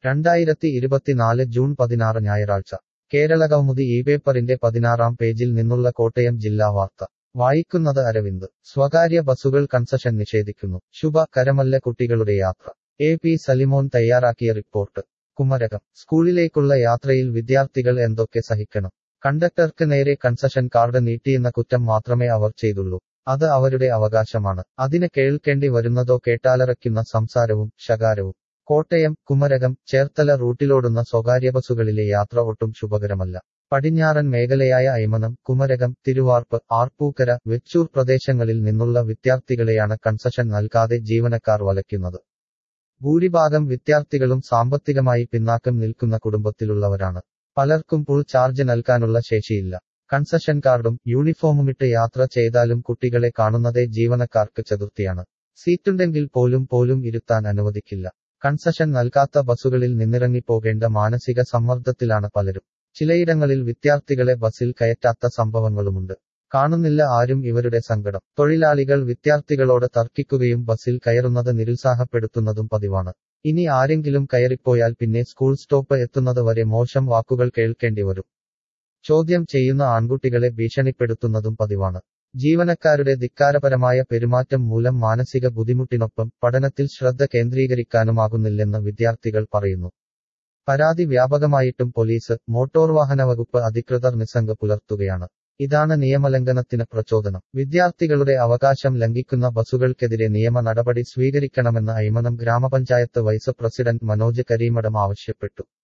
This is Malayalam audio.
രണ്ടായിരത്തി ഇരുപത്തിനാല് ജൂൺ പതിനാറ് ഞായറാഴ്ച കേരളകൗമുദി ഈ പേപ്പറിന്റെ പതിനാറാം പേജിൽ നിന്നുള്ള കോട്ടയം ജില്ലാ വാർത്ത വായിക്കുന്നത് അരവിന്ദ് സ്വകാര്യ ബസുകൾ കൺസഷൻ നിഷേധിക്കുന്നു ശുഭ കരമല്ല കുട്ടികളുടെ യാത്ര എ പി സലിമോൻ തയ്യാറാക്കിയ റിപ്പോർട്ട് കുമരകം സ്കൂളിലേക്കുള്ള യാത്രയിൽ വിദ്യാർത്ഥികൾ എന്തൊക്കെ സഹിക്കണം കണ്ടക്ടർക്ക് നേരെ കൺസഷൻ കാർഡ് നീട്ടിയെന്ന കുറ്റം മാത്രമേ അവർ ചെയ്തുള്ളൂ അത് അവരുടെ അവകാശമാണ് അതിന് കേൾക്കേണ്ടി വരുന്നതോ കേട്ടാലറയ്ക്കുന്ന സംസാരവും ശകാരവും കോട്ടയം കുമരകം ചേർത്തല റൂട്ടിലോടുന്ന സ്വകാര്യ ബസുകളിലെ യാത്ര ഒട്ടും ശുഭകരമല്ല പടിഞ്ഞാറൻ മേഖലയായ ഐമനം കുമരകം തിരുവാർപ്പ് ആർപ്പൂക്കര വെച്ചൂർ പ്രദേശങ്ങളിൽ നിന്നുള്ള വിദ്യാർത്ഥികളെയാണ് കൺസഷൻ നൽകാതെ ജീവനക്കാർ വലയ്ക്കുന്നത് ഭൂരിഭാഗം വിദ്യാർത്ഥികളും സാമ്പത്തികമായി പിന്നാക്കം നിൽക്കുന്ന കുടുംബത്തിലുള്ളവരാണ് പലർക്കും ഫുൾ ചാർജ് നൽകാനുള്ള ശേഷിയില്ല കൺസഷൻ കാർഡും യൂണിഫോമുമിട്ട് യാത്ര ചെയ്താലും കുട്ടികളെ കാണുന്നതേ ജീവനക്കാർക്ക് ചതുർത്ഥിയാണ് സീറ്റുണ്ടെങ്കിൽ പോലും പോലും ഇരുത്താൻ അനുവദിക്കില്ല കൺസഷൻ നൽകാത്ത ബസുകളിൽ നിന്നിറങ്ങിപ്പോകേണ്ട മാനസിക സമ്മർദ്ദത്തിലാണ് പലരും ചിലയിടങ്ങളിൽ വിദ്യാർത്ഥികളെ ബസിൽ കയറ്റാത്ത സംഭവങ്ങളുമുണ്ട് കാണുന്നില്ല ആരും ഇവരുടെ സങ്കടം തൊഴിലാളികൾ വിദ്യാർത്ഥികളോട് തർക്കിക്കുകയും ബസിൽ കയറുന്നത് നിരുത്സാഹപ്പെടുത്തുന്നതും പതിവാണ് ഇനി ആരെങ്കിലും കയറിപ്പോയാൽ പിന്നെ സ്കൂൾ സ്റ്റോപ്പ് എത്തുന്നത് വരെ മോശം വാക്കുകൾ കേൾക്കേണ്ടി വരും ചോദ്യം ചെയ്യുന്ന ആൺകുട്ടികളെ ഭീഷണിപ്പെടുത്തുന്നതും പതിവാണ് ജീവനക്കാരുടെ ധിക്കാരപരമായ പെരുമാറ്റം മൂലം മാനസിക ബുദ്ധിമുട്ടിനൊപ്പം പഠനത്തിൽ ശ്രദ്ധ കേന്ദ്രീകരിക്കാനുമാകുന്നില്ലെന്ന് വിദ്യാർത്ഥികൾ പറയുന്നു പരാതി വ്യാപകമായിട്ടും പോലീസ് മോട്ടോർ വാഹന വകുപ്പ് അധികൃതർ നിസ്സംഗ പുലർത്തുകയാണ് ഇതാണ് നിയമലംഘനത്തിന് പ്രചോദനം വിദ്യാർത്ഥികളുടെ അവകാശം ലംഘിക്കുന്ന ബസുകൾക്കെതിരെ നിയമ നടപടി സ്വീകരിക്കണമെന്ന് ഐമനം ഗ്രാമപഞ്ചായത്ത് വൈസ് പ്രസിഡന്റ് മനോജ് കരീമഠം ആവശ്യപ്പെട്ടു